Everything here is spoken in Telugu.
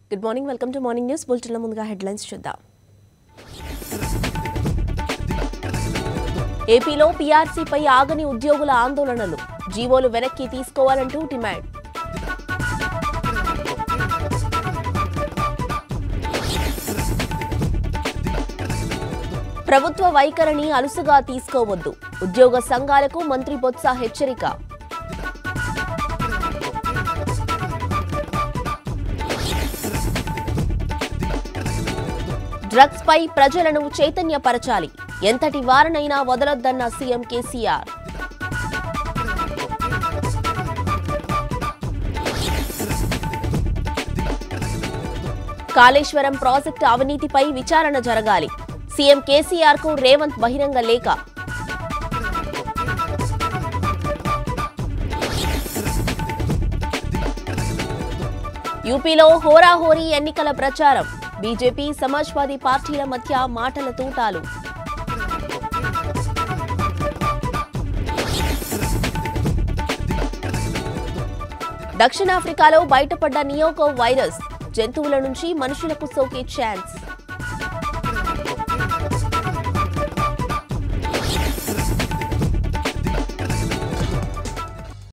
good morning welcome to morning news బులెటిన్ల ముందుగా హెడ్లైన్స్ చూద్దాం ఏపీలో పీఆర్సీపై ఆగని ఉద్యోగుల ఆందోళనలు జీవోలు వెనక్కి తీసుకోవాలంటూ డిమాండ్ ప్రభుత్వ వైఖరిని అలుసుగా తీసుకోవద్దు ఉద్యోగ సంఘాలకు మంత్రి బొత్స హెచ్చరిక డ్రగ్స్ పై ప్రజలను చైతన్యపరచాలి ఎంతటి వారనైనా వదలొద్దన్న సీఎం కేసీఆర్ కాళేశ్వరం ప్రాజెక్టు అవినీతిపై విచారణ జరగాలి సీఎం కేసీఆర్ కు రేవంత్ బహిరంగ లేఖ యూపీలో హోరాహోరీ ఎన్నికల ప్రచారం బీజేపీ సమాజ్వాదీ పార్టీల మధ్య మాటల తూటాలు దక్షిణాఫ్రికాలో బయటపడ్డ నియోకో వైరస్ జంతువుల నుంచి మనుషులకు సోకే ఛాన్స్